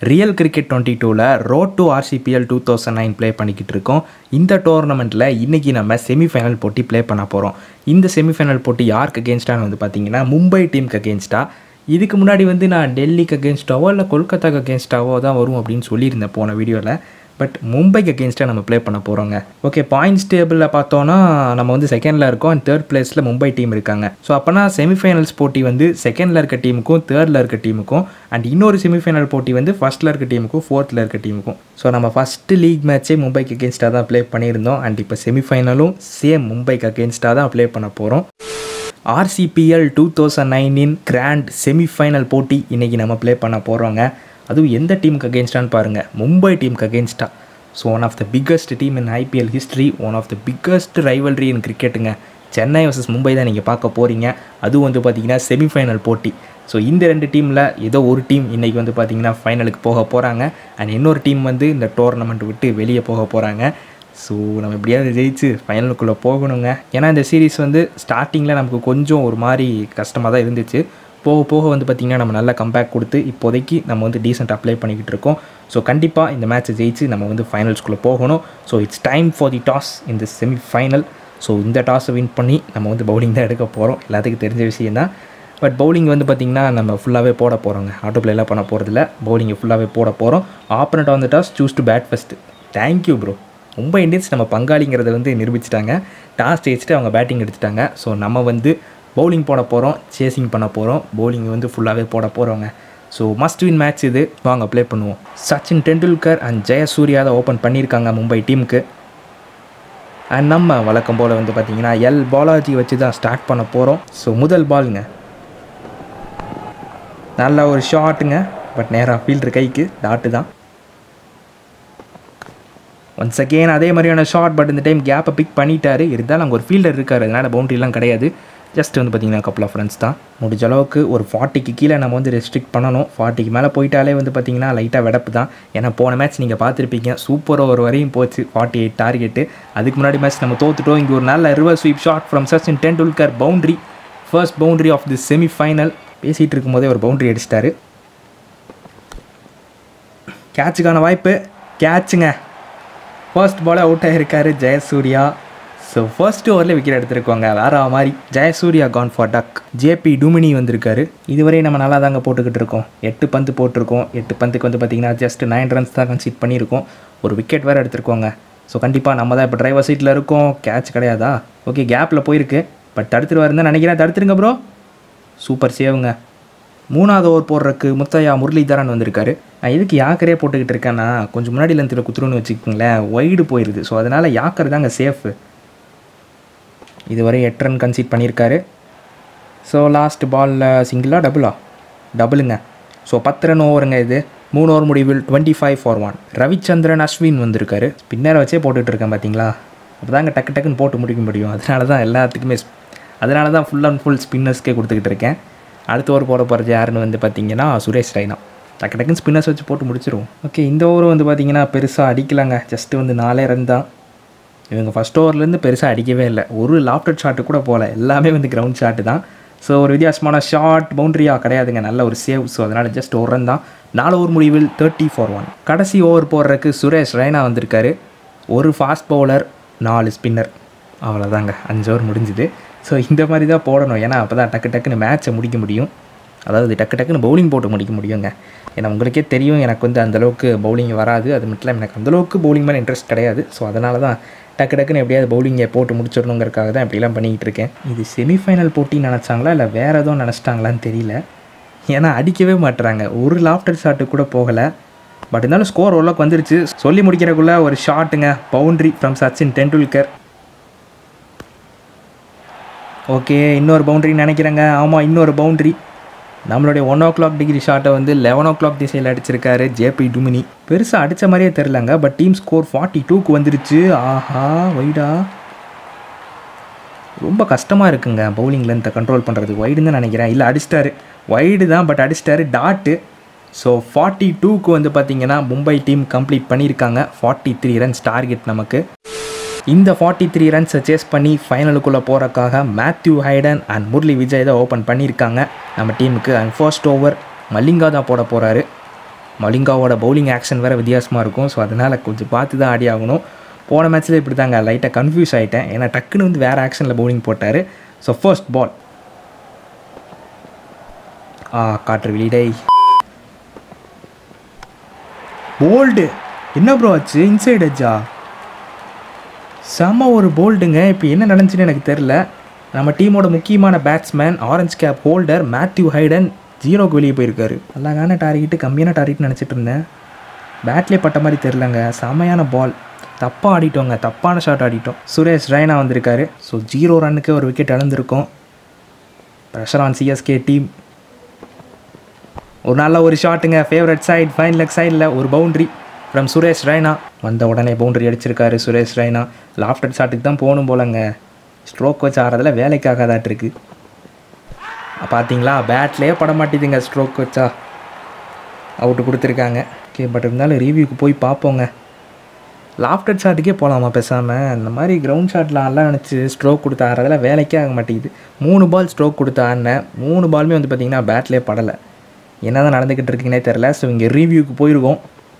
real cricket twenty டூவில் road to RCPL two thousand nine play பண்ணிக்கிட்டு இருக்கோம் இந்த டோர்னமெண்ட்டில் இன்றைக்கி நம்ம செமிஃபைனல் போட்டி ப்ளே பண்ண போகிறோம் இந்த செமிஃபைனல் போட்டி யாருக்கு அகேன்ஸ்டான்னு வந்து பார்த்தீங்கன்னா மும்பை டீமுக்கு அகேன்ஸ்டா இதுக்கு முன்னாடி வந்து நான் டெல்லிக்கு அகேன்ஸ்டாவோ இல்லை கொல்கத்தாக்கு அகேன்ஸ்டாவோ தான் வரும் அப்படின்னு சொல்லியிருந்தேன் போன வீடியோவில் பட் மும்பைக்கு அகேன்ஸ்டாக நம்ம ப்ளே பண்ண போகிறோங்க ஓகே பாயிண்ட்ஸ் டேபிளில் பார்த்தோன்னா நம்ம வந்து செகண்டில் இருக்கோம் அண்ட் தேர்ட் பிளேஸில் மும்பை டீம் இருக்காங்க ஸோ அப்போனா செமிஃபைனல்ஸ் போட்டி வந்து செகண்டில் இருக்க டீமுக்கும் தேர்டில் இருக்க டீமுக்கும் அண்ட் இன்னொரு செமிஃபைனல் போட்டி வந்து ஃபஸ்ட்டில் இருக்க டீமுக்கும் ஃபோர்த்தில் இருக்க டீமுக்கும் ஸோ நம்ம ஃபஸ்ட்டு லீக் மேட்ச்சே மும்பைக்கு அகேன்ஸ்டாக தான் ப்ளே பண்ணியிருந்தோம் அண்ட் இப்போ செமிஃபைனலும் சேம் மும்பைக்கு அகேன்ஸ்டாக தான் ப்ளே பண்ண போகிறோம் ஆர்சிபிஎல் டூ தௌசண்ட் நைனின் கிராண்ட் செமிஃபைனல் போட்டி இன்றைக்கி நம்ம ப்ளே பண்ண போகிறோங்க அதுவும் எந்த டீமுக்கு அகேன்ஸ்டான்னு பாருங்கள் மும்பை டீமுக்கு அகேன்ஸ்டா so one of the biggest team in IPL history one of the biggest rivalry in கிரிக்கெட்டுங்க சென்னை வர்சஸ் மும்பை தான் நீங்கள் பார்க்க போகிறீங்க அதுவும் வந்து பார்த்தீங்கன்னா செமிஃபைனல் போட்டி ஸோ இந்த ரெண்டு டீமில் ஏதோ ஒரு டீம் இன்றைக்கி வந்து பார்த்தீங்கன்னா ஃபைனலுக்கு போக போகிறாங்க அண்ட் இன்னொரு டீம் வந்து இந்த டோர்னமெண்ட் விட்டு வெளியே போக போகிறாங்க ஸோ நம்ம எப்படியாவது ஜெயிச்சு ஃபைனலுக்குள்ளே போகணுங்க ஏன்னா இந்த சீரீஸ் வந்து ஸ்டார்டிங்கில் நமக்கு கொஞ்சம் ஒரு மாதிரி கஷ்டமாக தான் இருந்துச்சு போக போக வந்து பார்த்திங்கன்னா நம்ம நல்ல கம்பேக் கொடுத்து இப்போதைக்கு நம்ம வந்து டீசெண்ட் அப்ளை பண்ணிக்கிட்டு இருக்கோம் ஸோ கண்டிப்பாக இந்த மேட்ச்சை ஜெயிச்சு நம்ம வந்து ஃபைனல்ஸ்குள்ளே போகணும் so it's time for the toss இந்த செமி ஃபைனல் ஸோ இந்த டாஸை வின் பண்ணி நம்ம வந்து பவுலிங் தான் எடுக்க போகிறோம் எல்லாத்துக்கும் தெரிஞ்ச விஷயம் தான் பட் பவுலிங் வந்து பார்த்திங்கன்னா நம்ம ஃபுல்லாகவே போட போகிறோங்க ஆட்டோ பிளேலாம் பண்ண போகிறதில்ல பவுலிங்கை ஃபுல்லாகவே போட போகிறோம் opponent on the toss choose to bat first thank you bro Mumbai Indians நம்ம பங்காளிங்கிறத வந்து நிரூபிச்சிட்டாங்க டாஸ் ஜெயிச்சுட்டு அவங்க பேட்டிங் எடுத்துட்டாங்க ஸோ நம்ம வந்து பவுலிங் போட போகிறோம் சேசிங் பண்ண போகிறோம் பவுலிங் வந்து ஃபுல்லாகவே போட போகிறோங்க ஸோ மஸ்ட் வின் மேட்ச் இது வாங்க ப்ளே பண்ணுவோம் சச்சின் டெண்டுல்கர் அண்ட் ஜெயசூர்யா தான் ஓப்பன் பண்ணியிருக்காங்க மும்பை டீமுக்கு அண்ட் நம்ம வழக்கம் போல் வந்து பார்த்திங்கன்னா எல் பாலாஜி வச்சு தான் ஸ்டார்ட் பண்ண போகிறோம் ஸோ முதல் பாலுங்க நல்ல ஒரு ஷாட்டுங்க பட் நேராக ஃபீல்டர் கைக்கு டாட்டு தான் ஒன்ஸ் அகெயின் அதே மாதிரியான ஷாட் பட் இந்த டைம் கேப்பை பிக் பண்ணிட்டாரு இருந்தாலும் அங்கே ஒரு ஃபீல்டர் இருக்கார் அதனால் பவுண்டரிலாம் கிடையாது ஜஸ்ட் வந்து பார்த்திங்கன்னா கப்பல் ஆஃப் ரன்ஸ் தான் முடிஞ்ச அளவுக்கு ஒரு ஃபார்ட்டிக்கு கீழே நம்ம வந்து ரெஸ்ட்ரிக்ட் பண்ணணும் ஃபார்ட்டிக்கு மேலே போயிட்டாலே வந்து பார்த்திங்கன்னா லைட்டாக வெடப்பு தான் ஏன்னா போன மேட்ச் நீங்கள் பார்த்துருப்பீங்க சூப்பர் ஓவர் வரையும் போச்சு ஃபார்ட்டி எயிட் டார்கெட்டு அதுக்கு முன்னாடி மேட்ச் நம்ம தோத்துட்டோம் இங்கே ஒரு நல்ல reverse sweep shot from Sachin Tendulkar boundary first boundary of the semifinal பேசிகிட்டு இருக்கும்போதே ஒரு பவுண்ட்ரி அடிச்சிட்டாரு கேட்சுக்கான வாய்ப்பு கேட்சுங்க ஃபர்ஸ்ட் பால் அவுட் ஆகிருக்காரு ஜெயசூர்யா ஸோ ஃபர்ஸ்ட் ஓவரில் விக்கெட் எடுத்திருக்கோங்க வேற மாதிரி Jayasuriya gone for duck JP Duminy வந்திருக்காரு இதுவரை நம்ம நல்லா தாங்க போட்டுக்கிட்டு இருக்கோம் எட்டு பந்து போட்டிருக்கோம் எட்டு பந்துக்கு வந்து பார்த்திங்கன்னா ஜஸ்ட் நைன் ரன்ஸ் தான் கன்சீட் பண்ணியிருக்கோம் ஒரு விக்கெட் வேறு எடுத்திருக்கோங்க ஸோ கண்டிப்பாக நம்ம தான் இப்போ டிரைவர் சீட்டில் இருக்கோம் கேட்ச் கிடையாதா ஓகே கேப்பில் போயிருக்கு பட் தடுத்துருவாருன்னு நினைக்கிறேன் தடுத்துருங்க ப்ரோ சூப்பர் சேவுங்க மூணாவது ஓவர் போடுறதுக்கு முத்தையா முரளிதரன் வந்திருக்காரு நான் எதுக்கு யாக்கரே போட்டுக்கிட்டு இருக்கேன்னா கொஞ்சம் முன்னாடி லென்த்தில் குத்துருன்னு வச்சுக்கோங்களேன் ஒய்டு போயிடுது ஸோ அதனால் யாக்கர் தாங்க சேஃபு இதுவரை எட்டு ரன் கன்சீட் பண்ணியிருக்காரு ஸோ லாஸ்ட் பாலில் சிங்கிளா டபுளா டபுளுங்க ஸோ பத்து ரன் ஓவருங்க இது மூணு ஓவர் முடிவில் twenty five for one Ravichandran Ashwin வந்திருக்காரு ஸ்பின்னரை வச்சே போட்டுட்டு இருக்கேன் பார்த்தீங்களா அப்போ தாங்க டக்கு டக்குன்னு போட்டு முடிக்க முடியும் அதனால தான் எல்லாத்துக்குமே அதனால தான் ஃபுல் அண்ட் ஃபுல் ஸ்பின்னர்ஸ்க்கே கொடுத்துக்கிட்டு இருக்கேன் அடுத்த ஓவர் போட போகிறது யாருன்னு வந்து பார்த்தீங்கன்னா சுரேஷ் ரெய்னா டக்கு டக்குன்னு ஸ்பின்னர்ஸ் வச்சு போட்டு முடிச்சிருவோம் ஓகே இந்த ஓவரும் வந்து பார்த்தீங்கன்னா பெருசாக அடிக்கலாங்க ஜஸ்ட்டு வந்து நாலே ரன் தான் இவங்க ஃபஸ்ட் ஓவர்லேருந்து பெருசாக அடிக்கவே இல்லை ஒரு லாஃப்டட் ஷாட்டு கூட போகல எல்லாமே வந்து கிரவுண்ட் ஷாட்டு தான் ஸோ ஒரு வித்தியாசமான ஷார்ட் பவுண்ட்ரியாக கிடையாதுங்க நல்ல ஒரு சேவ் ஸோ அதனால் ஜஸ்ட் ஒரு ரன் தான் நாலு ஓவர் முடிவில் தேர்ட்டி ஃபார் ஒன் கடைசி ஓவர் போடுறதுக்கு சுரேஷ் ரெய்னா வந்திருக்காரு ஒரு ஃபாஸ்ட் பவுலர் நாலு ஸ்பின்னர் அவ்வளோதாங்க அஞ்சு ஓவர் முடிஞ்சுது ஸோ இந்த மாதிரி தான் போடணும் ஏன்னா அப்போ தான் டக்கு டக்குன்னு மேட்ச்சை முடிக்க முடியும் அதாவது டக்கு டக்குன்னு பவுலிங் போட்டு முடிக்க முடியுங்க ஏன்னா உங்களுக்கே தெரியும் எனக்கு வந்து அந்தளவுக்கு பவுலிங் வராது அது மட்டும் இல்லாமல் எனக்கு அந்தளவுக்கு பவுலிங் மேலே இன்ட்ரெஸ்ட் கிடையாது ஸோ அதனால தான் டக்கு டக்குன்னு எப்படியாவது பவுலிங்கை போட்டு முடிச்சிடணுங்கிறக்காக தான் இப்படிலாம் பண்ணிக்கிட்டு இருக்கேன் இது செமிஃபைனல் போட்டி நினச்சாங்களா இல்லை வேறு எதுவும் நினச்சிட்டாங்களான்னு தெரியல ஏன்னா அடிக்கவே மாட்டுறாங்க ஒரு லாஃப்டர் ஷாட்டு கூட போகலை பட் இருந்தாலும் ஸ்கோர் ஓரளவுக்கு வந்துருச்சு சொல்லி முடிக்கிறக்குள்ளே ஒரு ஷாட்டுங்க boundary from Sachin Tendulkar okay இன்னொரு பவுண்ட்ரி நினைக்கிறேங்க ஆமாம் இன்னொரு பவுண்ட்ரி நம்மளுடைய ஒன் ஓ கிளாக் டிகிரி ஷாட்டை வந்து லெவன் ஓ கிளாக் திசையில் அடிச்சிருக்காரு ஜேபி டுமினி பெருசாக அடித்த மாதிரியே தெரிலங்க பட் டீம் ஸ்கோர் ஃபார்ட்டி டூக்கு வந்துருச்சு ஆஹா வைடா ரொம்ப கஷ்டமாக இருக்குங்க பவுலிங் லென்த்தை கண்ட்ரோல் பண்ணுறது வைடுன்னு தான் நினைக்கிறேன் இல்லை அடிச்சிட்டாரு வைடு தான் பட் அடிச்சிட்டாரு டாட்டு ஸோ ஃபார்ட்டி டூக்கு வந்து பார்த்தீங்கன்னா மும்பை டீம் கம்ப்ளீட் பண்ணியிருக்காங்க ஃபார்ட்டி த்ரீ ரன்ஸ் டார்கெட் நமக்கு இந்த ஃபார்ட்டி த்ரீ ரன்ஸை சேஸ் பண்ணி ஃபைனலுக்குள்ளே போகிறக்காக Matthew Hayden and Murali Vijay தான் ஓப்பன் பண்ணியிருக்காங்க நம்ம டீமுக்கு அண்ட் ஃபர்ஸ்ட் ஓவர் மல்லிங்கா தான் போட போகிறாரு மலிங்காவோட பவுலிங் ஆக்ஷன் வேறு வித்தியாசமாக இருக்கும் ஸோ அதனால் கொஞ்சம் பார்த்து தான் ஆடி ஆகணும் போன மேட்ச்சில் இப்படி தாங்க லைட்டாக கன்ஃபியூஸ் ஆகிட்டேன் ஏன்னா டக்குன்னு வந்து வேறு ஆக்ஷனில் பவுலிங் போட்டார் ஸோ ஃபர்ஸ்ட் பால் ஆ காற்று வெளியிடை போல்டு என்ன ப்ரோ ஆச்சு இன்சைட் அஜா செம ஒரு போல்டுங்க இப்போ என்ன நடந்துச்சுன்னு எனக்கு தெரில நம்ம டீமோட முக்கியமான batsman orange cap holder Matthew Hayden ஜீரோக்கு வெளியே போயிருக்காரு அழகான டார்கெட்டு கம்மியான டார்கெட் நினச்சிட்டு இருந்தேன் பேட்லேயே பட்ட மாதிரி தெரிலங்க செமையான பால் தப்பாக ஆடிட்டோங்க தப்பான ஷாட் ஆடிட்டோம் சுரேஷ் ரெய்னா வந்திருக்காரு ஸோ ஜீரோ ரன்னுக்கு ஒரு விக்கெட் இழந்திருக்கோம் ப்ரெஷர் ஆன் சிஎஸ்கே டீம் ஒரு நல்ல ஒரு ஷாட்டுங்க ஃபேவரட் சைட் ஃபைன் லெக் சைடில் ஒரு பவுண்ட்ரி ஃப்ரம் சுரேஷ் ரெய்னா வந்த உடனே பவுண்ட்ரி அடிச்சிருக்காரு சுரேஷ் ரெய்னா லாஃப்டர் ஷாட்டுக்கு தான் போகணும் போலங்க ஸ்ட்ரோக் வச்சு ஆடுறதுல வேலைக்காகாதாட்டு இருக்கு பார்த்தீங்களா பேட்லேயே பட மாட்டேதுங்க ஸ்ட்ரோக் வச்சா அவுட்டு கொடுத்துருக்காங்க ஓகே பட் இருந்தாலும் ரிவ்யூக்கு போய் பார்ப்போங்க லாஃப்டர் ஷாட்டுக்கே போகலாமா பேசாமல் இந்த மாதிரி கிரவுண்ட் ஷாட்டில் நல்லா நினச்சி ஸ்ட்ரோக் கொடுத்து ஆடுறதுல வேலைக்கே ஆக மாட்டேங்குது மூணு பால் ஸ்ட்ரோக் கொடுத்து ஆடினேன் மூணு பாலுமே வந்து பார்த்திங்கன்னா பேட்லேயே படலை என்ன தான் நடந்துக்கிட்டு இருக்குன்னே தெரில ஸோ இங்கே ரிவ்யூக்கு போயிருக்கோம்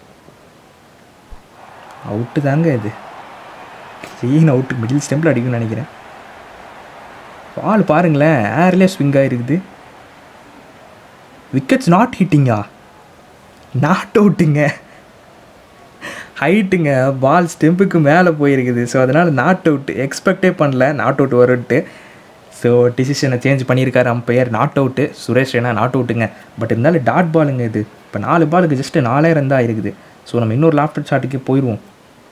அவுட்டு தாங்க இது க்ளீன் அவுட்டு மிடில் ஸ்டெம்பில் அடிக்கும்னு நினைக்கிறேன் பால் பாருங்களேன் ஏர்லேயே ஸ்விங் ஆகிருக்குது விக்கெட்ஸ் நாட் ஹிட்டிங்கா நாட் அவுட்டுங்க ஹைட்டுங்க பால் ஸ்டெம்புக்கு மேலே போயிருக்குது ஸோ அதனால் நாட் அவுட் எக்ஸ்பெக்டே பண்ணல நாட் அவுட் வரும்ட்டு ஸோ டிசிஷனை சேஞ்ச் பண்ணியிருக்காரு umpire not out Suresh Raina not அவுட்டுங்க பட் இருந்தாலும் டாட் பாலுங்க இது இப்போ நாலு பாலுக்கு ஜஸ்ட்டு நாலே ரன் தான் இருக்குது ஸோ நம்ம இன்னொரு லாஃப்டர் ஷாட்டுக்கு போயிடுவோம்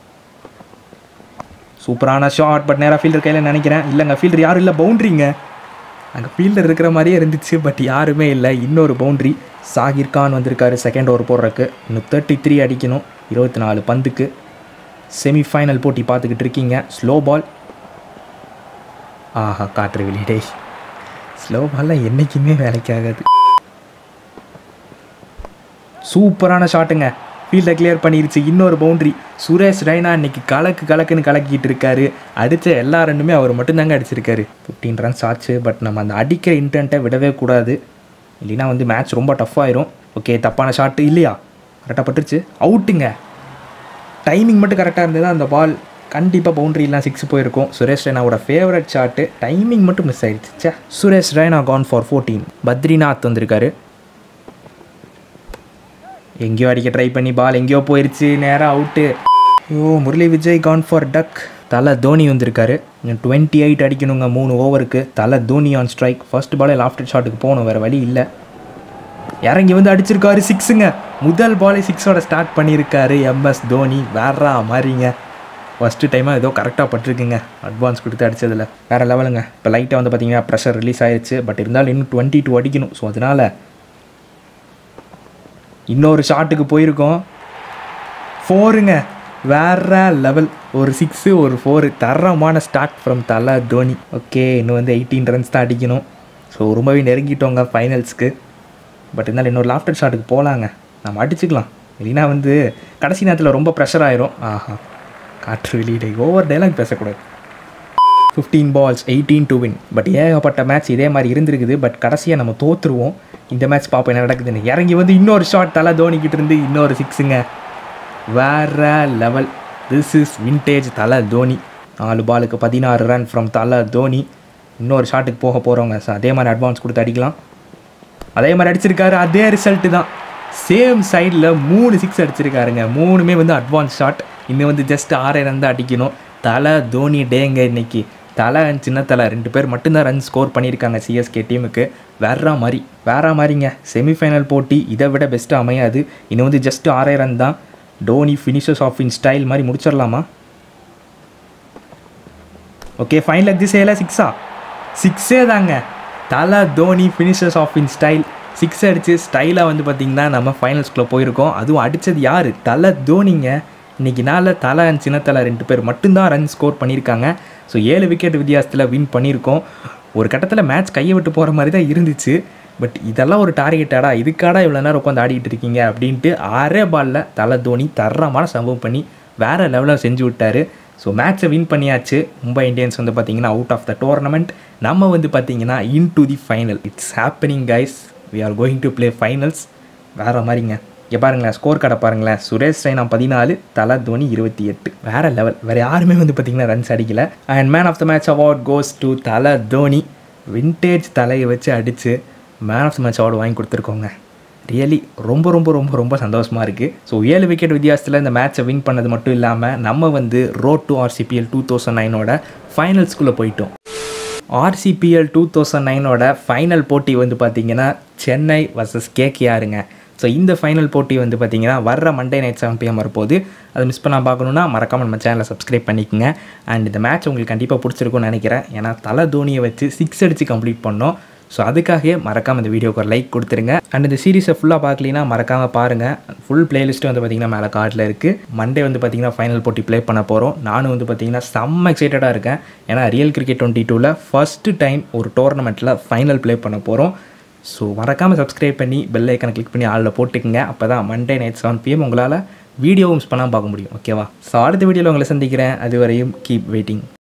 சூப்பரான ஷாட் பட் நேராக ஃபீல்டர் கையில் நினைக்கிறேன் இல்லைங்க ஃபீல்டர் யாரும் இல்லை பவுண்ட்ரிங்க அங்கே ஃபீல்டர் இருக்கிற மாதிரியே இருந்துச்சு பட் யாருமே இல்லை இன்னொரு பவுண்ட்ரி சாகிர் கான் வந்திருக்காரு செகண்ட் ஓவர் போடுறக்கு இன்னும் தேர்ட்டி த்ரீ அடிக்கணும் இருபத்தி நாலு பந்துக்கு செமிஃபைனல் போட்டி பார்த்துக்கிட்டு இருக்கீங்க ஸ்லோ பால் ஆஹா காற்று வெளியிடே ஸ்லோ பால்லாம் என்றைக்குமே வேலைக்காகாது சூப்பரான ஷாட்டுங்க ஃபீல்டை கிளியர் பண்ணிருச்சு இன்னொரு பவுண்ட்ரி சுரேஷ் ரெய்னா இன்னைக்கு கலக்கு கலக்குன்னு கலக்கிட்டு இருக்காரு அடித்த எல்லா ரெண்டுமே அவர் மட்டும்தாங்க அடிச்சிருக்காரு ஃபிஃப்டீன் ரன்ஸ் ஆச்சு பட் நம்ம அந்த அடிக்கிற இன்டென்ட்டை விடவே கூடாது இல்லைன்னா வந்து மேட்ச் ரொம்ப டஃப் ஆயிரும் ஓகே தப்பான ஷாட்டு இல்லையா கரெக்டாக பட்டுருச்சு அவுட்டுங்க டைமிங் மட்டும் கரெக்டாக இருந்தது அந்த பால் கண்டிப்பாக பவுண்டரிலாம் சிக்ஸ் போயிருக்கும் சுரேஷ் ரெய்னாவோட ஃபேவரட் ஷாட்டு டைமிங் மட்டும் மிஸ் ஆயிடுச்சு ச்சே Suresh Raina gone for fourteen Badrinath வந்திருக்காரு எங்கேயோ அடிக்க ட்ரை பண்ணி பால் எங்கேயோ போயிருச்சு நேராக அவுட்டு ஓ Murali Vijay gone for duck தலை தோனி வந்திருக்காரு டுவெண்ட்டி எயிட் அடிக்கணுங்க மூணு ஓவருக்கு தலை தோனி ஆன் ஸ்ட்ரைக் ஃபர்ஸ்ட் பாலே லாஃப்டர் ஷாட்டுக்கு போகணும் வேறு வழி இல்லை இறங்கி வந்து அடிச்சிருக்காரு சிக்ஸுங்க முதல் பாலே சிக்ஸோட ஸ்டார்ட் பண்ணியிருக்காரு எம்எஸ் தோனி வேறா மாதிரிங்க ஃபஸ்ட்டு டைமாக ஏதோ கரெக்டாக பட்டிருக்குங்க அட்வான்ஸ் கொடுத்து அடிச்சதில் வேறு லெவலுங்க இப்போ லைட்டாக வந்து பார்த்தீங்கன்னா ப்ரெஷர் ரிலீஸ் ஆயிடுச்சு பட் இருந்தாலும் இன்னும் டுவெண்ட்டி டூ அடிக்கணும் ஸோ அதனால் இன்னொரு ஷாட்டுக்கு போயிருக்கோம் ஃபோருங்க வேற லெவல் ஒரு சிக்ஸு ஒரு ஃபோரு தரமான ஸ்டார்ட் ஃப்ரம் தலை தோனி ஓகே இன்னும் வந்து எயிட்டீன் ரன்ஸ் தான் அடிக்கணும் ஸோ ரொம்பவே நெருங்கிட்டோங்க ஃபைனல்ஸ்க்கு பட் இருந்தாலும் இன்னொரு லாஃப்டர் ஷாட்டுக்கு போகலாங்க நம்ம அடிச்சுக்கலாம் இல்லைன்னா வந்து கடைசி நேரத்தில் ரொம்ப ப்ரெஷர் ஆயிரும் ஆஹா காற்று வெளியிடை ஓவர் டைலாக் பேசக்கூடாது fifteen balls eighteen to win but ஏகப்பட்ட மேட்ச் இதே மாதிரி இருந்திருக்குது பட் கடைசியாக நம்ம தோற்றுருவோம் இந்த மேட்ச் பார்ப்போம் என்ன நடக்குதுன்னு இறங்கி வந்து இன்னொரு ஷாட் தலை தோனிக்கிட்டு இருந்து இன்னொரு சிக்ஸுங்க வேற லெவல் திஸ் இஸ் வின்டேஜ் தலை தோனி நாலு பாலுக்கு பதினாறு ரன் ஃப்ரம் தலை தோனி இன்னொரு ஷாட்டுக்கு போக போகிறவங்க ஸோ அதே மாதிரி அட்வான்ஸ் கொடுத்து அடிக்கலாம் அதே மாதிரி அடிச்சிருக்காரு அதே ரிசல்ட்டு தான் சேம் சைடில் மூணு சிக்ஸ் அடிச்சிருக்காருங்க மூணுமே வந்து அட்வான்ஸ் ஷாட் இன்னும் வந்து ஜஸ்ட் ஆறே ரன் தான் அடிக்கணும் தலை தோனி டேங்க இன்னைக்கு தலை and சின்ன தலை ரெண்டு பேர் மட்டும்தான் ரன் ஸ்கோர் பண்ணியிருக்காங்க சிஎஸ்கே டீமுக்கு வேற மாதிரி வேற மாதிரிங்க செமிஃபைனல் போட்டி இதை விட பெஸ்ட்டு அமையாது இன்னும் வந்து ஜஸ்ட் ஆறே ரன் தான் Dhoni finishes off in style மாதிரி முடிச்சிடலாமா ஓகே ஃபைன் லக் திஸ் ஏல சிக்ஸா சிக்ஸே தாங்க தலை Dhoni finishers off in style six அடித்து ஸ்டைலாக வந்து பார்த்திங்கன்னா நம்ம ஃபைனல்ஸ்குள்ளே போயிருக்கோம் அதுவும் அடித்தது யார் தலை தோனிங்க இன்னைக்கு நாளில் தலை அண்ட் சின்னத்தலை ரெண்டு பேர் மட்டும்தான் ரன் ஸ்கோர் பண்ணியிருக்காங்க ஸோ ஏழு விக்கெட் வித்தியாசத்தில் வின் பண்ணியிருக்கோம் ஒரு கட்டத்தில் மேட்ச் கையை விட்டு போகிற மாதிரி தான் இருந்துச்சு பட் இதெல்லாம் ஒரு டார்கெட்டாடா இதுக்காடா இவ்வளோ நேரம் உட்காந்து ஆடிட்டு இருக்கீங்க அப்படின்ட்டு ஆறே பாலில் தலை தோனி தரமான சம்பவம் பண்ணி வேறு லெவலில் செஞ்சு விட்டாரு ஸோ மேட்ச்சை வின் பண்ணியாச்சு மும்பை இந்தியன்ஸ் வந்து பார்த்தீங்கன்னா அவுட் ஆஃப் த டோர்னமெண்ட் நம்ம வந்து பார்த்தீங்கன்னா into the final it's happening guys we are going to play finals வேறு மாதிரிங்க இங்கே பாருங்களேன் ஸ்கோர் கார்டை பாருங்களேன் சுரேஷ் ரெய்னா பதினாலு தலா தோனி இருபத்தி எட்டு வேறு லெவல் வேறு யாருமே வந்து பார்த்திங்கன்னா ரன்ஸ் அடிக்கல and man of the match award goes to தலா தோனி வின்டேஜ் தலையை வச்சு அடித்து man of the match award வாங்கி கொடுத்துருக்கோங்க ரியலி ரொம்ப ரொம்ப ரொம்ப ரொம்ப சந்தோஷமாக இருக்குது ஸோ ஏழு விக்கெட் வித்தியாசத்தில் இந்த மேட்ச்சை வின் பண்ணது மட்டும் இல்லாமல் நம்ம வந்து road to RCPL two thousand நைனோட ஃபைனல்ஸ்குள்ளே போயிட்டோம் ஆர்சிபிஎல் டூ தௌசண்ட் நைனோட ஃபைனல் போட்டி வந்து பார்த்திங்கன்னா சென்னை வர்சஸ் கேகேஆருங்க ஸோ இந்த ஃபைனல் போட்டி வந்து பார்த்திங்கன்னா வர்ற மண்டே நைட் செவன் பிஎம் வரப்போது அதை மிஸ் பண்ணால் பார்க்கணுன்னா மறக்காமல் நம்ம சேனலை சப்ஸ்கிரைப் பண்ணிக்கோங்க அண்ட் இந்த மேட்ச் உங்களுக்கு கண்டிப்பாக பிடிச்சிருக்கும்னு நினைக்கிறேன் ஏன்னா தலை தோனியை வச்சு சிக்ஸ் அடித்து கம்ப்ளீட் பண்ணோம் ஸோ அதுக்காகவே மறக்காமல் இந்த வீடியோக்கு ஒரு லைக் கொடுத்துருங்க அண்ட் இந்த சீரிஸை ஃபுல்லாக பார்க்கலினா மறக்காமல் பாருங்கள் ஃபுல் பிளேலிஸ்ட்டு வந்து பார்த்திங்கன்னா மேலே கார்டில் இருக்குது மண்டே வந்து பார்த்திங்கன்னா ஃபைனல் போட்டி ப்ளே பண்ண போகிறோம் நானும் வந்து பார்த்திங்கன்னா செம்ம எக்ஸைட்டடாக இருக்கேன் ஏன்னா ரியல் கிரிக்கெட் டுவெண்ட்டி டூவில் ஃபஸ்ட்டு டைம் ஒரு டோர்னமெண்ட்டில் ஃபைனல் ப்ளே பண்ண போகிறோம் ஸோ மறக்காமல் சப்ஸ்கிரைப் பண்ணி பெல் ஐக்கனை கிளிக் பண்ணி ஆளில் போட்டுக்கங்க அப்போ தான் மண்டே நைட் செவன் பிஎம் உங்களால் வீடியோவும் மிஸ் பண்ணாமல் பார்க்க முடியும் ஓகேவா ஸோ அடுத்த வீடியோவில் உங்களை சந்திக்கிறேன் அதுவரையும் கீப் வெயிட்டிங்